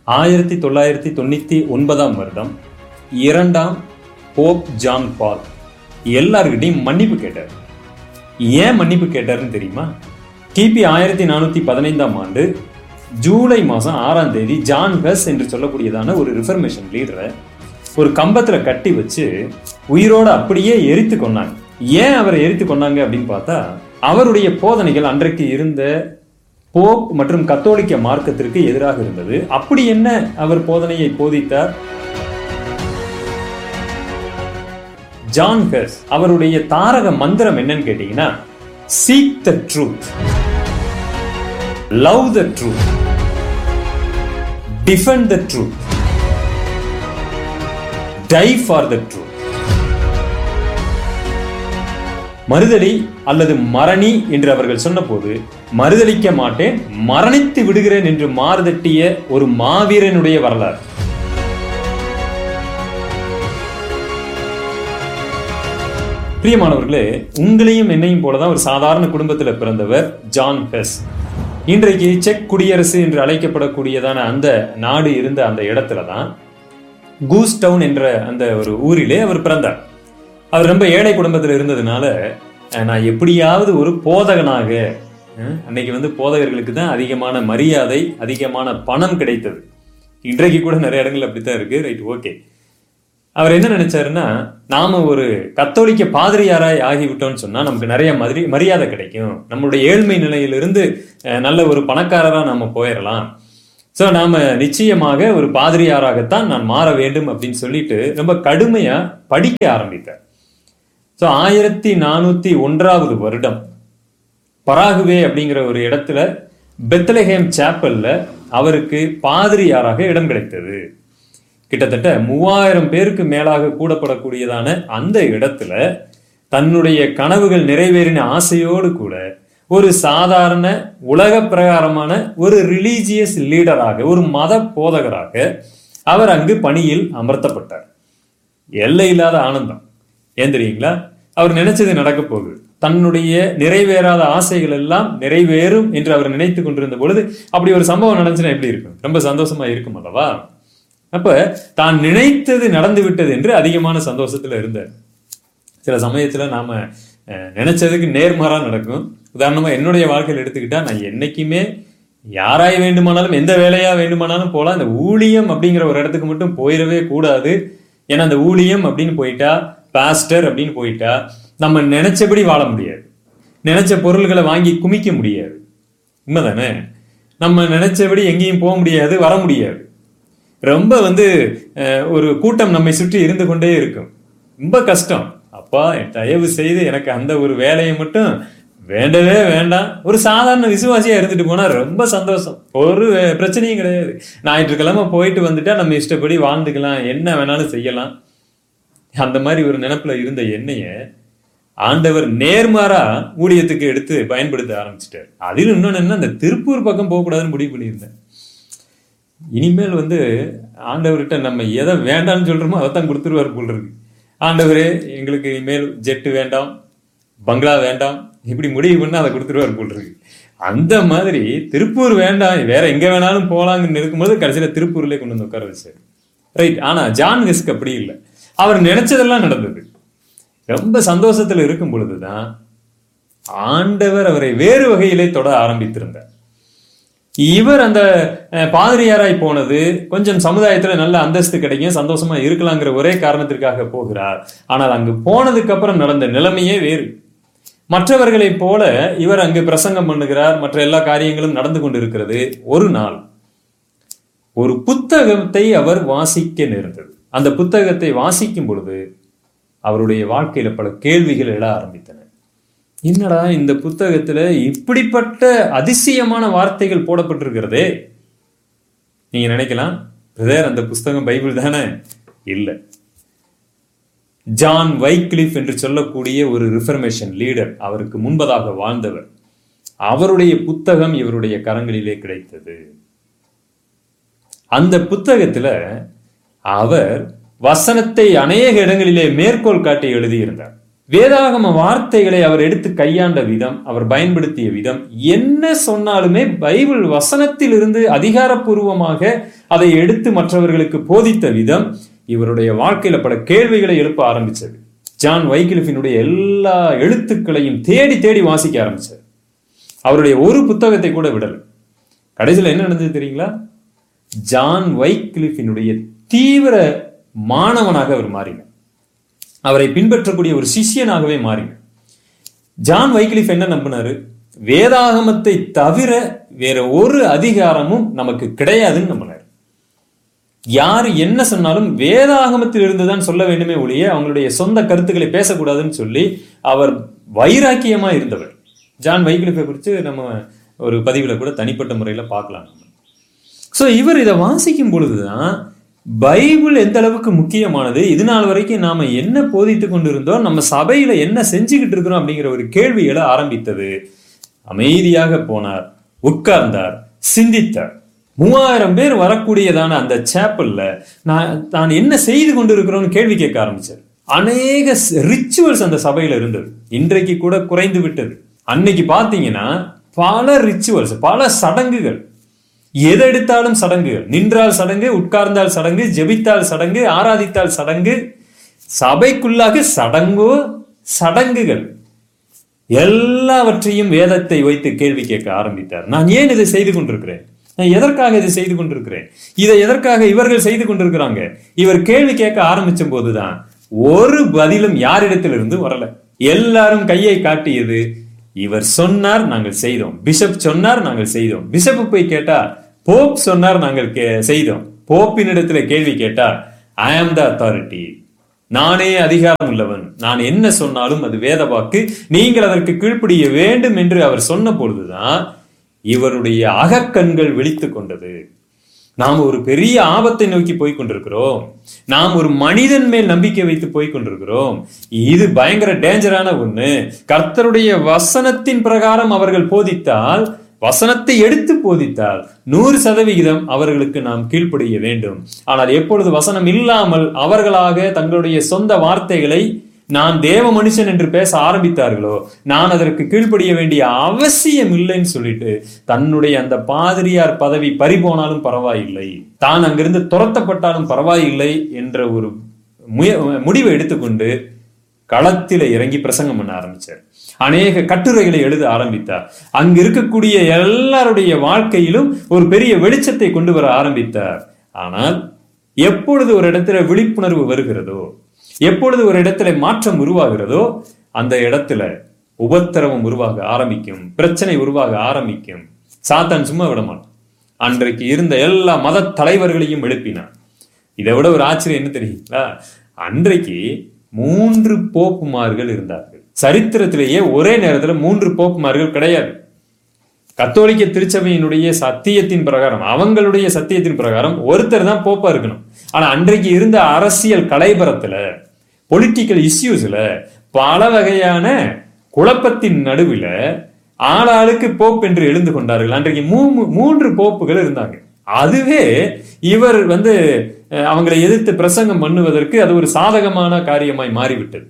ஆயிரத்தி தொள்ளாயிரத்தி தொண்ணூத்தி ஒன்பதாம் வருடம் இரண்டாம் போப் ஜான் பால் எல்லார்கிட்டையும் மன்னிப்பு கேட்டார் ஏன் மன்னிப்பு கேட்டாருன்னு தெரியுமா கிபி ஆயிரத்தி நானூத்தி பதினைந்தாம் ஆண்டு ஜூலை மாதம் ஆறாம் தேதி ஜான் ஹஸ் என்று சொல்லக்கூடியதான ஒரு ரிஃபர்மேஷன் லீடரை ஒரு கம்பத்துல கட்டி வச்சு உயிரோட அப்படியே எரித்து கொண்டாங்க ஏன் அவரை எரித்து கொண்டாங்க அப்படின்னு பார்த்தா அவருடைய போதனைகள் அன்றைக்கு இருந்த போப் மற்றும் கத்தோலிக்க மார்க்கத்திற்கு எதிராக இருந்தது அப்படி என்ன அவர் போதனையை போதித்தார் ஜான் ஹஸ் அவருடைய தாரக மந்திரம் என்னன்னு கேட்டீங்கன்னா seek the truth love the truth defend the truth die for the truth மறுதலி அல்லது மரணி என்று அவர்கள் சொன்னபோது மறுதலிக்க மாட்டேன் மரணித்து விடுகிறேன் என்று மாறுதட்டிய ஒரு மாவீரனுடைய வரலாறு பிரியமானவர்களே உங்களையும் என்னையும் போலதான் ஒரு சாதாரண குடும்பத்தில் பிறந்தவர் ஜான் ஹெஸ் இன்றைக்கு செக் குடியரசு என்று அழைக்கப்படக்கூடியதான அந்த நாடு இருந்த அந்த இடத்துல தான் கூஸ் டவுன் என்ற அந்த ஒரு ஊரிலே அவர் பிறந்தார் அவர் ரொம்ப ஏழை குடும்பத்தில் இருந்ததுனால அஹ், நான் எப்படியாவது ஒரு போதகனாக அஹ், அன்னைக்கு வந்து போதகர்களுக்கு தான் அதிகமான மரியாதை அதிகமான பணம் கிடைத்தது இன்றைக்கு கூட நிறைய இடங்கள் அப்படித்தான் இருக்கு ரைட் ஓகே அவர் என்ன நினைச்சாருன்னா நாம ஒரு கத்தோலிக்க பாதிரியாராய் ஆகிவிட்டோம்னு சொன்னா நமக்கு நிறைய மதிரி மரியாதை கிடைக்கும் நம்மளுடைய ஏழ்மை நிலையிலிருந்து அஹ், நல்ல ஒரு பணக்காரரா நாம போயிடலாம் ஸோ நாம நிச்சயமாக ஒரு பாதிரியாராகத்தான் நான் மாற வேண்டும் அப்படின்னு சொல்லிட்டு ரொம்ப கடுமையா படிக்க ஆரம்பித்தார் ஸோ ஆயிரத்தி நானூத்தி ஒன்றாவது வருடம் பராகுவே அப்படிங்கிற ஒரு இடத்துல பெத்லஹேம் சாப்பல்ல அவருக்கு பாதிரியாராக இடம் கிடைத்தது கிட்டத்தட்ட மூவாயிரம் பேருக்கு மேலாக கூடப்படக்கூடியதான அந்த இடத்துல தன்னுடைய கனவுகள் நிறைவேறின ஆசையோடு கூட ஒரு சாதாரண உலக பிரகாரமான ஒரு ரிலீஜியஸ் லீடராக ஒரு மத போதகராக அவர் அங்கு பணியில் அமர்த்தப்பட்டார் எல்லை இல்லாத ஆனந்தம் ஏன் தெரியுங்களா அவர் நினைச்சது நடக்க போகுது தன்னுடைய நிறைவேறாத ஆசைகள் எல்லாம் நிறைவேறும் என்று அவர் நினைத்து கொண்டிருந்த பொழுது அப்படி ஒரு சம்பவம் நடந்துச்சுன்னா எப்படி இருக்கும் ரொம்ப சந்தோஷமா இருக்கும் அல்லவா அப்ப தான் நினைத்தது நடந்து விட்டது என்று அதிகமான சந்தோஷத்துல இருந்தார் சில சமயத்துல நாம அஹ், நினைச்சதுக்கு நேர்மாறா நடக்கும் உதாரணமா என்னுடைய வாழ்க்கையில் எடுத்துக்கிட்டா நான் என்னைக்குமே யாராய் வேண்டுமானாலும் எந்த வேலையா வேண்டுமானாலும் போலாம் இந்த ஊழியம் அப்படிங்கிற ஒரு இடத்துக்கு மட்டும் போயிடவே கூடாது ஏன்னா அந்த ஊழியம் அப்படின்னு போயிட்டா பாஸ்டர் அப்படின்னு போயிட்டா நம்ம நினைச்சபடி வாழ முடியாது நினைச்ச பொருள்களை வாங்கி குமிக்க முடியாது உண்மைதானே நம்ம நினைச்சபடி எங்கேயும் போக முடியாது வர முடியாது ரொம்ப வந்து அஹ், ஒரு கூட்டம் நம்மை சுற்றி இருந்து கொண்டே இருக்கும் ரொம்ப கஷ்டம் அப்பா தயவு செய்து எனக்கு அந்த ஒரு வேலையை மட்டும் வேண்டவே வேண்டாம் ஒரு சாதாரண விசுவாசியா இருந்துட்டு போனா ரொம்ப சந்தோஷம் ஒரு அஹ், பிரச்சனையும் கிடையாது ஞாயிற்றுக்கிழமை போயிட்டு வந்துட்டா நம்ம இஷ்டப்படி வாழ்ந்துக்கலாம் என்ன வேணாலும் செய்யலாம் அந்த மாதிரி ஒரு நினைப்புல இருந்த எண்ணெய ஆண்டவர் நேர்மாறா ஊழியத்துக்கு எடுத்து பயன்படுத்த ஆரம்பிச்சிட்டார் அதில் இன்னொன்னு என்ன அந்த திருப்பூர் பக்கம் போகக்கூடாதுன்னு முடிவு பண்ணியிருந்தேன் இனிமேல் வந்து ஆண்டவர்கிட்ட நம்ம எதை வேண்டாம்னு சொல்றோமோ அதை தான் கொடுத்துருவார் போல் இருக்கு ஆண்டவரே எங்களுக்கு இனிமேல் ஜெட்டு வேண்டாம் பங்களா வேண்டாம் இப்படி முடிவு பண்ணா அதை கொடுத்துருவார் போல் இருக்கு அந்த மாதிரி திருப்பூர் வேண்டாம் வேற எங்க வேணாலும் போலாங்கன்னு இருக்கும்போது கடைசியில திருப்பூர்லயே கொண்டு வந்து உட்கார வச்சாரு ரைட் ஆனா ஜான் ஹிஸ்க் அப்படி இல்லை அவர் நினைச்சதெல்லாம் நடந்தது ரொம்ப சந்தோஷத்துல இருக்கும் பொழுதுதான் ஆண்டவர் அவரை வேறு வகையிலே தொட ஆரம்பித்திருந்தார் இவர் அந்த அஹ், பாதிரியாராய் போனது கொஞ்சம் சமுதாயத்துல நல்ல அந்தஸ்து கிடைக்கும் சந்தோஷமா இருக்கலாங்கிற ஒரே காரணத்திற்காக போகிறார் ஆனால் அங்கு போனதுக்கு அப்புறம் நடந்த நிலைமையே வேறு மற்றவர்களைப் போல இவர் அங்கு பிரசங்கம் பண்ணுகிறார் மற்ற எல்லா காரியங்களும் நடந்து கொண்டிருக்கிறது ஒரு நாள் ஒரு புத்தகத்தை அவர் வாசிக்க நேர்ந்தது அந்த புத்தகத்தை வாசிக்கும் பொழுது அவருடைய வாழ்க்கையில பல கேள்விகள் எழ ஆரம்பித்தன என்னடா இந்த புத்தகத்துல இப்படிப்பட்ட அதிசயமான வார்த்தைகள் போடப்பட்டிருக்கிறதே நீங்க நினைக்கலாம் பிரதர் அந்த புஸ்தகம் பைபிள் தானே இல்லை ஜான் வைக்லிஃப் என்று சொல்லக்கூடிய ஒரு ரிஃபர்மேஷன் லீடர் அவருக்கு முன்பதாக வாழ்ந்தவர் அவருடைய புத்தகம் இவருடைய கரங்களிலே கிடைத்தது அந்த புத்தகத்துல அவர் வசனத்தை அநேக இடங்களிலே மேற்கோள் காட்டி எழுதியிருந்தார் வேதாகம வார்த்தைகளை அவர் எடுத்து கையாண்ட விதம் அவர் பயன்படுத்திய விதம் என்ன சொன்னாலுமே பைபிள் வசனத்தில் இருந்து அதிகாரப்பூர்வமாக அதை எடுத்து மற்றவர்களுக்கு போதித்த விதம் இவருடைய வாழ்க்கையில பல கேள்விகளை எழுப்ப ஆரம்பிச்சது ஜான் வைகிலிஃபினுடைய எல்லா எழுத்துக்களையும் தேடி தேடி வாசிக்க ஆரம்பிச்சார் அவருடைய ஒரு புத்தகத்தை கூட விடல கடைசியில் என்ன நடந்தது தெரியுங்களா ஜான் வைக்லிஃபினுடைய தீவிர மாணவனாக அவர் மாறினார் அவரை பின்பற்றக்கூடிய ஒரு சிஷ்யனாகவே மாறினார் ஜான் வைக்லிஃப் என்ன நம்பினாரு வேதாகமத்தை தவிர வேற ஒரு அதிகாரமும் நமக்கு கிடையாதுன்னு நம்பினார் யார் என்ன சொன்னாலும் வேதாகமத்தில் இருந்துதான் சொல்ல வேண்டுமே ஒழிய அவங்களுடைய சொந்த கருத்துக்களை பேசக்கூடாதுன்னு சொல்லி அவர் வைராக்கியமா இருந்தவர் ஜான் வைக்லிஃபை குறித்து நம்ம ஒரு பதிவில் கூட தனிப்பட்ட முறையில் பார்க்கலாம் நம்ம ஸோ இவர் இதை வாசிக்கும் பொழுதுதான் பைபிள் எந்த அளவுக்கு முக்கியமானது இது நாள் வரைக்கும் நாம என்ன போதித்து கொண்டிருந்தோம் நம்ம சபையில என்ன செஞ்சுக்கிட்டு இருக்கிறோம் அப்படிங்கிற ஒரு கேள்வி எழ ஆரம்பித்தது அமைதியாக போனார் உட்கார்ந்தார் சிந்தித்தார் மூவாயிரம் பேர் வரக்கூடியதான அந்த சேப்பல்ல நான் நான் என்ன செய்து கொண்டிருக்கிறோம்னு கேள்வி கேட்க ஆரம்பிச்சார் அநேக ரிச்சுவல்ஸ் அந்த சபையில இருந்தது இன்றைக்கு கூட குறைந்து விட்டது அன்னைக்கு பாத்தீங்கன்னா பல ரிச்சுவல்ஸ் பல சடங்குகள் எது எடுத்தாலும் சடங்குகள் நின்றால் சடங்கு உட்கார்ந்தால் சடங்கு ஜெபித்தால் சடங்கு ஆராதித்தால் சடங்கு சபைக்குள்ளாக சடங்கோ சடங்குகள் எல்லாவற்றையும் வேதத்தை வைத்து கேள்வி கேட்க ஆரம்பித்தார் நான் ஏன் இதை செய்து கொண்டிருக்கிறேன் நான் எதற்காக இதை செய்து கொண்டிருக்கிறேன் இதை எதற்காக இவர்கள் செய்து கொண்டிருக்கிறாங்க இவர் கேள்வி கேட்க ஆரம்பிச்ச போதுதான் ஒரு பதிலும் யாரிடத்திலிருந்து வரல எல்லாரும் கையை காட்டியது இவர் சொன்னார் நாங்கள் செய்தோம் பிஷப் சொன்னார் நாங்கள் செய்தோம் பிஷப் போய் கேட்டா போப் சொன்னார் நாங்கள் கே- செய்தோம் போப்பினிடத்துல கேள்வி கேட்டா ஐ ஆம் த அத்தாரிட்டி நானே அதிகாரம் உள்ளவன் நான் என்ன சொன்னாலும் அது வேத வாக்கு நீங்கள் அதற்கு கீழ்ப்படிய வேண்டும் என்று அவர் சொன்ன பொழுதுதான் இவருடைய அகக்கண்கள் விழித்துக் கொண்டது நாம் ஒரு பெரிய ஆபத்தை நோக்கி போய் கொண்டிருக்கிறோம் நாம் ஒரு மனிதன் மேல் நம்பிக்கை வைத்து போய் கொண்டிருக்கிறோம் இது பயங்கர டேஞ்சரான ஒண்ணு கர்த்தருடைய வசனத்தின் பிரகாரம் அவர்கள் போதித்தால் வசனத்தை எடுத்து போதித்தால் நூறு சதவிகிதம் அவர்களுக்கு நாம் கீழ்ப்படிய வேண்டும் ஆனால் எப்பொழுது வசனம் இல்லாமல் அவர்களாக தங்களுடைய சொந்த வார்த்தைகளை நான் தேவ மனுஷன் என்று பேச ஆரம்பித்தார்களோ நான் அதற்கு கீழ்ப்படிய வேண்டிய அவசியம் இல்லைன்னு சொல்லிட்டு தன்னுடைய அந்த பாதிரியார் பதவி பறிபோனாலும் பரவாயில்லை தான் அங்கிருந்து துரத்தப்பட்டாலும் பரவாயில்லை என்ற ஒரு முய- முடிவை எடுத்துக்கொண்டு களத்தில இறங்கி பிரசங்கம் பண்ண ஆரம்பிச்சார் அநேக கட்டுரைகளை எழுத ஆரம்பித்தார் அங்கு இருக்கக்கூடிய எல்லாருடைய வாழ்க்கையிலும் ஒரு பெரிய வெளிச்சத்தை கொண்டு வர ஆரம்பித்தார் ஆனால் எப்பொழுது ஒரு இடத்துல விழிப்புணர்வு வருகிறதோ எப்பொழுது ஒரு இடத்துல மாற்றம் உருவாகிறதோ அந்த இடத்துல உபத்திரவம் உருவாக ஆரம்பிக்கும் பிரச்சனை உருவாக ஆரம்பிக்கும் சாத்தான் சும்மா விட மாட்டான் அன்றைக்கு இருந்த எல்லா மத தலைவர்களையும் எழுப்பினார் இதை விட ஒரு ஆச்சரியம் என்ன தெரியுங்களா அன்றைக்கு மூன்று போப்புமார்கள் இருந்தார்கள் சரித்திரத்திலேயே ஒரே நேரத்துல மூன்று போப்புமார்கள் கிடையாது கத்தோலிக்க திருச்சபையினுடைய சத்தியத்தின் பிரகாரம் அவங்களுடைய சத்தியத்தின் பிரகாரம் ஒருத்தர் தான் போப்பா இருக்கணும் ஆனா அன்றைக்கு இருந்த அரசியல் கலைபரத்துல பொலிட்டிக்கல் இஷ்யூஸ்ல பல வகையான குழப்பத்தின் நடுவில் ஆளாளுக்கு போப் என்று எழுந்து கொண்டார்கள் அன்றைக்கு மூ- மூன்று போப்புகள் இருந்தாங்க அதுவே இவர் வந்து அஹ், அவங்களை எதிர்த்து பிரசங்கம் பண்ணுவதற்கு அது ஒரு சாதகமான காரியமாய் மாறிவிட்டது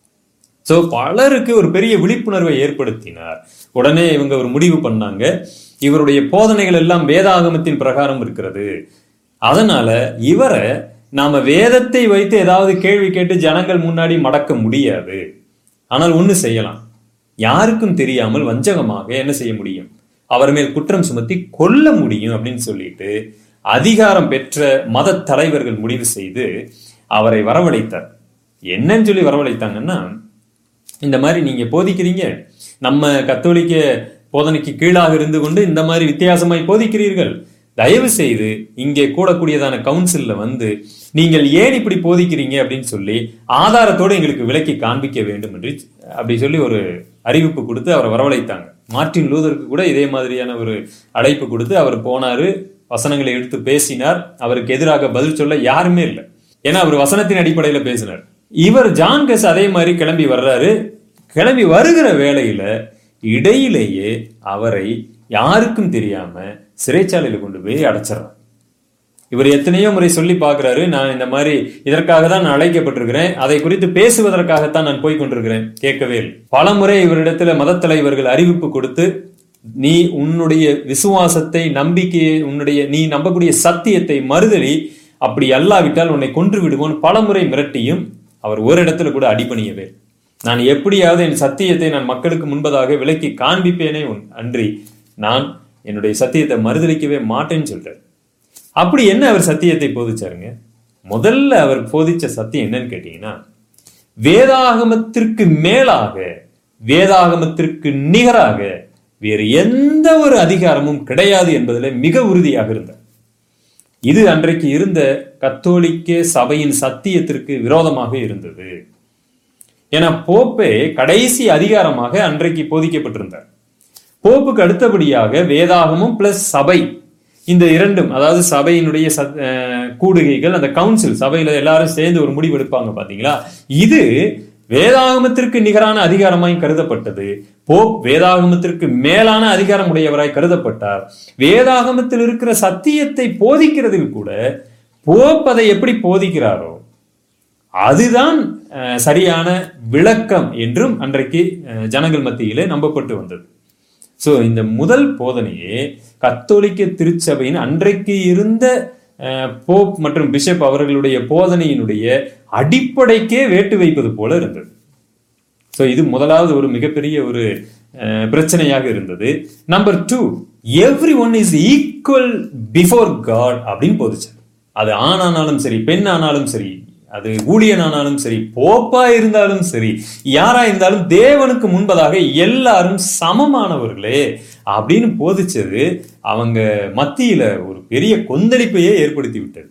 சோ பலருக்கு ஒரு பெரிய விழிப்புணர்வை ஏற்படுத்தினார் உடனே இவங்க ஒரு முடிவு பண்ணாங்க இவருடைய போதனைகள் எல்லாம் வேதாகமத்தின் பிரகாரம் இருக்கிறது அதனால இவரை நாம வேதத்தை வைத்து ஏதாவது கேள்வி கேட்டு ஜனங்கள் முன்னாடி மடக்க முடியாது ஆனால் ஒண்ணு செய்யலாம் யாருக்கும் தெரியாமல் வஞ்சகமாக என்ன செய்ய முடியும் அவர் மேல் குற்றம் சுமத்தி கொல்ல முடியும் அப்படின்னு சொல்லிட்டு அதிகாரம் பெற்ற மத தலைவர்கள் முடிவு செய்து அவரை வரவழைத்தார் என்னன்னு சொல்லி வரவழைத்தாங்கன்னா இந்த மாதிரி நீங்க போதிக்கிறீங்க நம்ம கத்தோலிக்க போதனைக்கு கீழாக இருந்து கொண்டு இந்த மாதிரி வித்தியாசமாய் போதிக்கிறீர்கள் தயவு செய்து இங்கே கூடக்கூடியதான கவுன்சில்ல வந்து நீங்கள் ஏன் இப்படி போதிக்கிறீங்க அப்படின்னு சொல்லி ஆதாரத்தோடு எங்களுக்கு விலக்கி காண்பிக்க வேண்டும் என்று அப்படி சொல்லி ஒரு அறிவிப்பு கொடுத்து அவரை வரவழைத்தாங்க மார்ட்டின் லூதருக்கு கூட இதே மாதிரியான ஒரு அழைப்பு கொடுத்து அவர் போனாரு வசனங்களை எடுத்து பேசினார் அவருக்கு எதிராக பதில் சொல்ல யாருமே இல்லை ஏன்னா அவர் வசனத்தின் அடிப்படையில பேசினார் இவர் ஜான் கஸ் அதே மாதிரி கிளம்பி வர்றாரு கிளம்பி வருகிற வேளையில இடையிலேயே அவரை யாருக்கும் தெரியாம சிறைச்சாலையில கொண்டு போய் அடைச்சிடறான் இவர் எத்தனையோ முறை சொல்லி பார்க்கிறாரு நான் இந்த மாதிரி இதற்காக தான் நான் அழைக்கப்பட்டிருக்கிறேன் அதை குறித்து பேசுவதற்காகத்தான் நான் போய் கொண்டிருக்கிறேன் கேட்கவே இல்லை பல முறை இவரிடத்துல மதத் தலைவர்கள் அறிவிப்பு கொடுத்து நீ உன்னுடைய விசுவாசத்தை நம்பிக்கையை உன்னுடைய நீ நம்பக்கூடிய சத்தியத்தை மறுதலி அப்படி அல்லாவிட்டால் உன்னை கொன்று விடுவோன் பல முறை மிரட்டியும் அவர் ஒரு இடத்துல கூட அடிபணியவே இல்லை. நான் எப்படியாவது என் சத்தியத்தை நான் மக்களுக்கு முன்பதாக விலக்கி காண்பிப்பேனே உன் அன்றி நான் என்னுடைய சத்தியத்தை மறுதலிக்கவே மாட்டேன்னு சொல்றாரு அப்படி என்ன அவர் சத்தியத்தை போதிச்சாருங்க முதல்ல அவர் போதிச்ச சத்தியம் என்னன்னு கேட்டீங்கன்னா வேதாகமத்திற்கு மேலாக வேதாகமத்திற்கு நிகராக வேறு எந்த ஒரு அதிகாரமும் கிடையாது என்பதில் மிக உறுதியாக இருந்தார் இது அன்றைக்கு இருந்த கத்தோலிக்க சபையின் சத்தியத்திற்கு விரோதமாக இருந்தது என போப்பே கடைசி அதிகாரமாக அன்றைக்கு போதிக்கப்பட்டிருந்தார் போப்புக்கு அடுத்தபடியாக வேதாகமும் பிளஸ் சபை இந்த இரண்டும் அதாவது சபையினுடைய சத்- அஹ் கூடுகைகள் அந்த கவுன்சில் சபையில எல்லாரும் சேர்ந்து ஒரு முடிவு எடுப்பாங்க பாத்தீங்களா இது வேதாகமத்திற்கு நிகரான அதிகாரமாய் கருதப்பட்டது போப் வேதாகமத்திற்கு மேலான அதிகாரம் உடையவராய் கருதப்பட்டார் வேதாகமத்தில் இருக்கிற சத்தியத்தை போதிக்கிறதில் கூட போப் அதை எப்படி போதிக்கிறாரோ அதுதான் அஹ், சரியான விளக்கம் என்றும் அன்றைக்கு அஹ், ஜனங்கள் மத்தியிலே நம்பப்பட்டு வந்தது சோ இந்த முதல் போதனையே கத்தோலிக்க திருச்சபையின் அன்றைக்கு இருந்த அஹ், போப் மற்றும் பிஷப் அவர்களுடைய போதனையினுடைய அடிப்படைக்கே வேட்டு வைப்பது போல இருந்தது சோ இது முதலாவது ஒரு மிகப்பெரிய ஒரு அஹ், பிரச்சனையாக இருந்தது number two every one is equal before God அப்படின்னு போதிச்சார் அது ஆணானாலும் சரி பெண் ஆனாலும் சரி அது ஊழியனானாலும் சரி போப்பா இருந்தாலும் சரி யாரா இருந்தாலும் தேவனுக்கு முன்பதாக எல்லாரும் சமமானவர்களே அப்படின்னு போதிச்சது அவங்க மத்தியில ஒரு பெரிய கொந்தளிப்பையே ஏற்படுத்தி விட்டது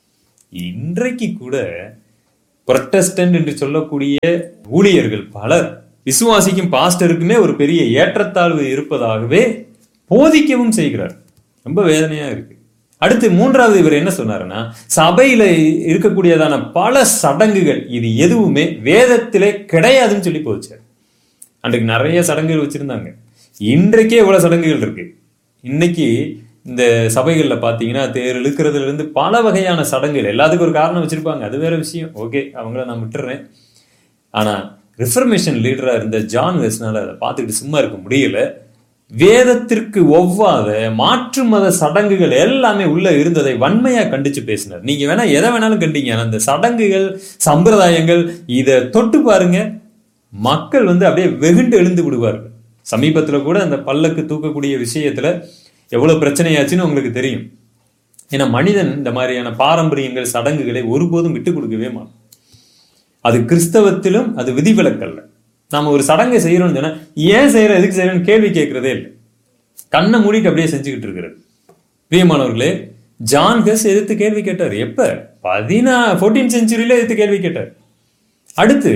இன்றைக்கு கூட புரட்டஸ்டன்ட் என்று சொல்லக்கூடிய ஊழியர்கள் பலர் விசுவாசிக்கும் பாஸ்டருக்குமே ஒரு பெரிய ஏற்றத்தாழ்வு இருப்பதாகவே போதிக்கவும் செய்கிறார் ரொம்ப வேதனையா இருக்கு அடுத்து மூன்றாவது இவர் என்ன சொன்னாருன்னா சபையில இருக்கக்கூடியதான பல சடங்குகள் இது எதுவுமே வேதத்திலே கிடையாதுன்னு சொல்லி போச்சார் அன்றைக்கு நிறைய சடங்குகள் வச்சிருந்தாங்க இன்றைக்கே இவ்வளவு சடங்குகள் இருக்கு இன்னைக்கு இந்த சபைகள்ல பாத்தீங்கன்னா தேர் இழுக்கிறதுல இருந்து பல வகையான சடங்குகள் எல்லாத்துக்கும் ஒரு காரணம் வச்சிருப்பாங்க அது வேற விஷயம் ஓகே அவங்கள நான் விட்டுறேன் ஆனா ரிஃபர்மேஷன் லீடரா இருந்த ஜான் வெஸ்னால அதை பார்த்துக்கிட்டு சும்மா இருக்க முடியல வேதத்திற்கு ஒவ்வாத மாற்று மத சடங்குகள் எல்லாமே உள்ள இருந்ததை வன்மையா கண்டிச்சு பேசினார் நீங்க வேணா எதை வேணாலும் கண்டீங்க ஆனா அந்த சடங்குகள் சம்பிரதாயங்கள் இதை தொட்டு பாருங்க மக்கள் வந்து அப்படியே வெகுண்டு எழுந்து விடுவார்கள் சமீபத்துல கூட அந்த பல்லக்கு தூக்கக்கூடிய விஷயத்துல எவ்வளவு பிரச்சனையாச்சுன்னு உங்களுக்கு தெரியும் ஏன்னா மனிதன் இந்த மாதிரியான பாரம்பரியங்கள் சடங்குகளை ஒருபோதும் விட்டு கொடுக்கவே மாட்டான் அது கிறிஸ்தவத்திலும் அது விதிவிலக்கல்ல நாம ஒரு சடங்கை செய்யறோம்னு சொன்னா ஏன் செய்யறோம் எதுக்கு செய்யறோம்னு கேள்வி கேட்கறதே இல்லை கண்ணை மூடிட்டு அப்படியே செஞ்சுக்கிட்டு இருக்கிறது பிரியமானவர்களே ஜான் ஹெஸ் எதிர்த்து கேள்வி கேட்டார் எப்ப பதினா ஃபோர்டீன் செஞ்சுரியில எதிர்த்து கேள்வி கேட்டார் அடுத்து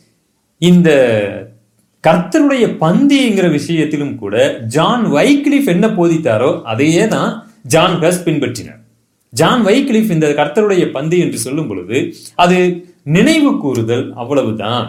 இந்த கர்த்தருடைய பந்திங்கிற விஷயத்திலும் கூட ஜான் வைக்லிஃப் என்ன போதித்தாரோ அதையே தான் ஜான் ஹஸ் பின்பற்றினார் ஜான் வைக்லிஃப் இந்த கர்த்தருடைய பந்தி என்று சொல்லும் பொழுது அது நினைவு கூறுதல் அவ்வளவுதான்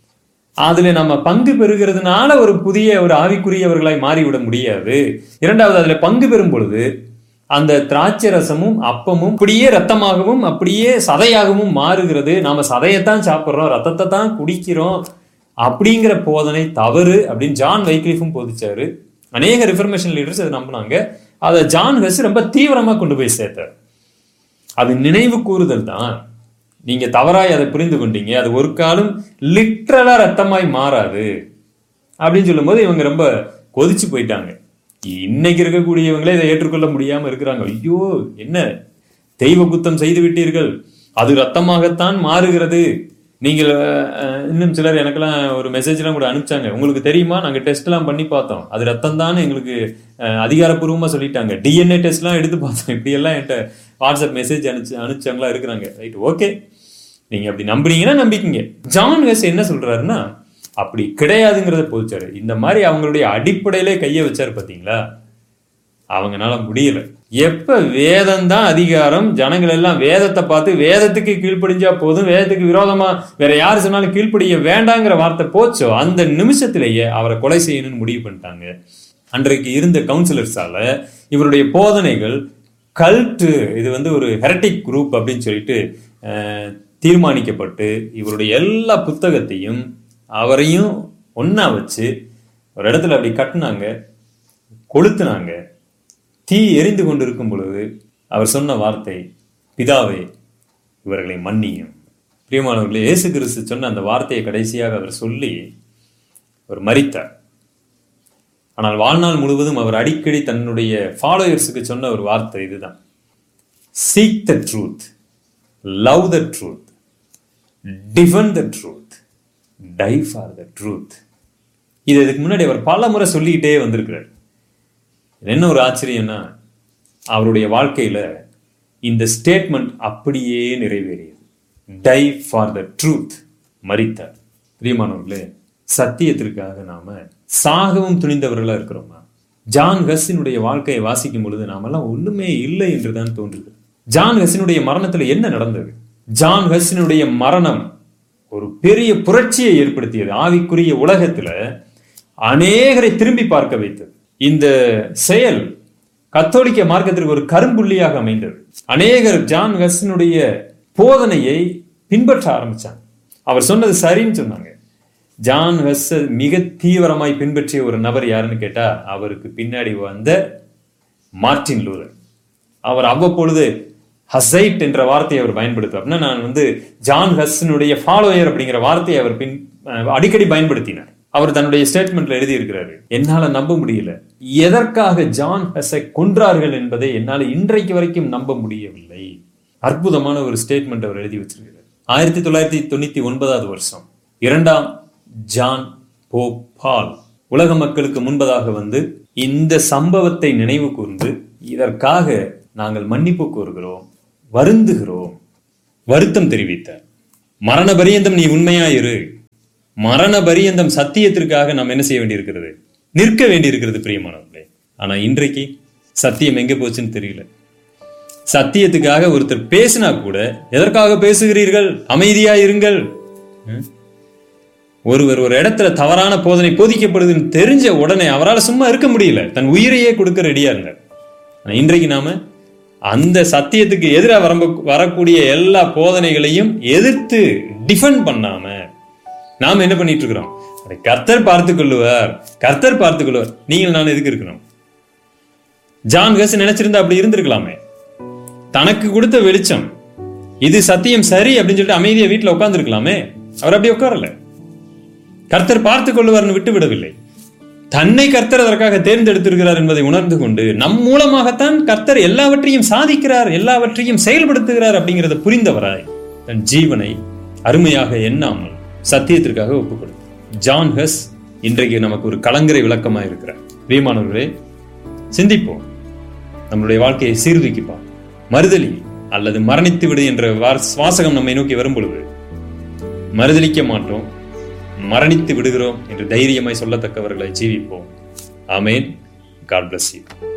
அதுல நம்ம பங்கு பெறுகிறதுனால ஒரு புதிய ஒரு ஆவிக்குரியவர்களாய் மாறிவிட முடியாது இரண்டாவது அதுல பங்கு பெறும் பொழுது அந்த திராட்சை ரசமும் அப்பமும் அப்படியே ரத்தமாகவும் அப்படியே சதையாகவும் மாறுகிறது நாம சதையத்தான் சாப்பிடுறோம் ரத்தத்தை தான் குடிக்கிறோம் அப்படிங்கிற போதனை தவறு அப்படின்னு ஜான் வைக்லிஃபும் போதிச்சாரு அநேக ரிஃபர்மேஷன் லீடர்ஸ் அதை நம்பினாங்க அதை ஜான் வெஸ் ரொம்ப தீவிரமா கொண்டு போய் சேர்த்தார் அது நினைவு கூறுதல் தான் நீங்க தவறாய் அதை புரிந்து கொண்டீங்க அது ஒரு காலம் லிட்ரலா ரத்தமாய் மாறாது அப்படின்னு சொல்லும்போது இவங்க ரொம்ப கொதிச்சு போயிட்டாங்க இன்னைக்கு இருக்கக்கூடியவங்களே இதை ஏற்றுக்கொள்ள முடியாம இருக்கிறாங்க ஐயோ என்ன தெய்வ குத்தம் செய்து விட்டீர்கள் அது ரத்தமாகத்தான் மாறுகிறது நீங்கள் அஹ், இன்னும் சிலர் எனக்கெல்லாம் ஒரு மெசேஜ்லாம் கூட அனுப்பிச்சாங்க உங்களுக்கு தெரியுமா நாங்கள் டெஸ்ட்லாம் பண்ணி பார்த்தோம் அது ரத்தம் தான் எங்களுக்கு அஹ், அதிகாரப்பூர்வமா சொல்லிட்டாங்க டிஎன்ஏ டெஸ்ட்லாம் எடுத்து பார்த்தோம் இப்படியெல்லாம் என்கிட்ட வாட்ஸ்அப் மெசேஜ் அனுப்பிச்சு அனுப்பிச்சவங்களா இருக்கிறாங்க ரைட் ஓகே நீங்க அப்படி நம்புறீங்கன்னா நம்பிக்கிங்க ஜான் வெஸ் என்ன சொல்றாருன்னா அப்படி கிடையாதுங்கிறத போச்சாரு இந்த மாதிரி அவங்களுடைய அடிப்படையிலே கையை வச்சாரு பாத்தீங்களா அவங்கனால முடியல எப்ப வேதம் தான் அதிகாரம் ஜனங்கள் எல்லாம் வேதத்தை பார்த்து வேதத்துக்கு கீழ்ப்படிஞ்சா போதும் வேதத்துக்கு விரோதமா வேற யாரு சொன்னாலும் கீழ்ப்படிய வேண்டாங்கிற வார்த்தை போச்சோ அந்த நிமிஷத்திலேயே அவரை கொலை செய்யணும்னு முடிவு பண்ணிட்டாங்க அன்றைக்கு இருந்த கவுன்சிலர்ஸால இவருடைய போதனைகள் கல்ட்டு இது வந்து ஒரு ஹெரட்டிக் குரூப் அப்படின்னு சொல்லிட்டு அஹ், தீர்மானிக்கப்பட்டு இவருடைய எல்லா புத்தகத்தையும் அவரையும் ஒண்ணா வச்சு ஒரு இடத்துல அப்படி கட்டுனாங்க கொளுத்துனாங்க தீ எரிந்து கொண்டிருக்கும் பொழுது அவர் சொன்ன வார்த்தை பிதாவே இவர்களை மன்னியும் பிரியமானவர்களே இயேசு கிறிஸ்து சொன்ன அந்த வார்த்தையை கடைசியாக அவர் சொல்லி அவர் மரித்தார் ஆனால் வாழ்நாள் முழுவதும் அவர் அடிக்கடி தன்னுடைய ஃபாலோயர்ஸுக்கு சொன்ன ஒரு வார்த்தை இதுதான் seek the truth love the truth defend the truth die for the truth இது இதுக்கு முன்னாடி அவர் பல முறை சொல்லிக்கிட்டே வந்திருக்கிறார் இதுல என்ன ஒரு ஆச்சரியம்னா அவருடைய வாழ்க்கையில இந்த ஸ்டேட்மெண்ட் அப்படியே நிறைவேறியது டை ஃபார் த ட்ரூத் மரித்தார் பிரியமானவர்களே சத்தியத்திற்காக நாம சாகவும் துணிந்தவர்களா இருக்கிறோமா ஜான் ஹஸ்ஸினுடைய வாழ்க்கையை வாசிக்கும் பொழுது நாமெல்லாம் ஒண்ணுமே இல்லை என்றுதான் தோன்றுது ஜான் ஹஸ்ஸினுடைய மரணத்துல என்ன நடந்தது ஜான் ஹஸ்ஸினுடைய மரணம் ஒரு பெரிய புரட்சியை ஏற்படுத்தியது ஆவிக்குரிய உலகத்துல அநேகரை திரும்பி பார்க்க வைத்தது இந்த செயல் கத்தோலிக்க மார்க்கத்திற்கு ஒரு கரும்புள்ளியாக அமைந்தது அநேகர் ஜான் ஹஸ்ஸினுடைய போதனையை பின்பற்ற ஆரம்பிச்சாங்க அவர் சொன்னது சரின்னு சொன்னாங்க ஜான் ஹஸ் மிக தீவிரமாய் பின்பற்றிய ஒரு நபர் யாருன்னு கேட்டா அவருக்கு பின்னாடி வந்த மார்ட்டின் லூதர் அவர் அவ்வப்பொழுது ஹசைட் என்ற வார்த்தையை அவர் பயன்படுத்துவார் அப்படின்னா நான் வந்து ஜான் ஹஸ்னுடைய ஃபாலோயர் அப்படிங்கிற வார்த்தையை அவர் பின் அஹ் அடிக்கடி பயன்படுத்தினார் அவர் தன்னுடைய ஸ்டேட்மெண்ட்ல எழுதி இருக்கிறாரு என்னால நம்ப முடியல எதற்காக ஜான் ஹஸை கொன்றார்கள் என்பதை என்னால இன்றைக்கு வரைக்கும் நம்ப முடியவில்லை அற்புதமான ஒரு ஸ்டேட்மெண்ட் அவர் எழுதி வச்சிருக்கிறார் ஆயிரத்தி தொள்ளாயிரத்தி தொண்ணூத்தி ஒன்பதாவது வருஷம் இரண்டாம் ஜான் போப் பால் உலக மக்களுக்கு முன்பதாக வந்து இந்த சம்பவத்தை நினைவு கூர்ந்து இதற்காக நாங்கள் மன்னிப்பு கோருகிறோம் வருந்துகிறோம் வருத்தம் தெரிவித்தார் மரண பரியந்தம் நீ உண்மையாயிரு மரண பரியந்தம் சத்தியத்திற்காக நாம் என்ன செய்ய வேண்டியிருக்கிறது நிற்க வேண்டியிருக்கிறது பிரியமானவர்களே ஆனா இன்றைக்கு சத்தியம் எங்க போச்சுன்னு தெரியல சத்தியத்துக்காக ஒருத்தர் பேசினா கூட எதற்காக பேசுகிறீர்கள் அமைதியா இருங்கள் ம்? ஒருவர் ஒரு இடத்துல தவறான போதனை போதிக்கப்படுதுன்னு தெரிஞ்ச உடனே அவரால் சும்மா இருக்க முடியல தன் உயிரையே கொடுக்க ரெடியா இருந்தார் ஆனா இன்றைக்கு நாம அந்த சத்தியத்துக்கு எதிராக வரம்ப வரக்கூடிய எல்லா போதனைகளையும் எதிர்த்து டிஃபெண்ட் பண்ணாம நாம என்ன பண்ணிட்டு இருக்கிறோம் அதை கர்த்தர் பார்த்து கொள்ளுவார் கர்த்தர் பார்த்து கொள்வார் நீங்கள் நான் எதுக்கு இருக்கிறோம் ஜான் கஸ் நினைச்சிருந்தா அப்படி இருந்திருக்கலாமே தனக்கு கொடுத்த வெளிச்சம் இது சத்தியம் சரி அப்படின்னு சொல்லிட்டு அமைதியா வீட்டுல உட்கார்ந்துருக்கலாமே அவர் அப்படி உட்காரல கர்த்தர் பார்த்து கொள்ளுவார்னு விட்டு விடவில்லை தன்னை கர்த்தர் அதற்காக தேர்ந்தெடுத்திருக்கிறார் என்பதை உணர்ந்து கொண்டு நம் மூலமாகத்தான் கர்த்தர் எல்லாவற்றையும் சாதிக்கிறார் எல்லாவற்றையும் செயல்படுத்துகிறார் அப்படிங்கிறத புரிந்தவராய் தன் ஜீவனை அருமையாக எண்ணாமல் சத்தியத்திற்காக ஒப்புக் கொடுத்தார் ஜான் ஹஸ் இன்றைக்கு நமக்கு ஒரு கலங்கரை விளக்கமா இருக்கிறார் பிரியமானவர்களே சிந்திப்போம் நம்மளுடைய வாழ்க்கையை சீர்தூக்கிப்போம் மறுதலி அல்லது மரணித்து விடு என்ற வார்- வாசகம் நம்மை நோக்கி வரும் பொழுது மறுதலிக்க மாட்டோம் மரணித்து விடுகிறோம் என்று தைரியமாய் சொல்லத்தக்கவர்களை ஜீவிப்போம் ஆமேன் காட் bless you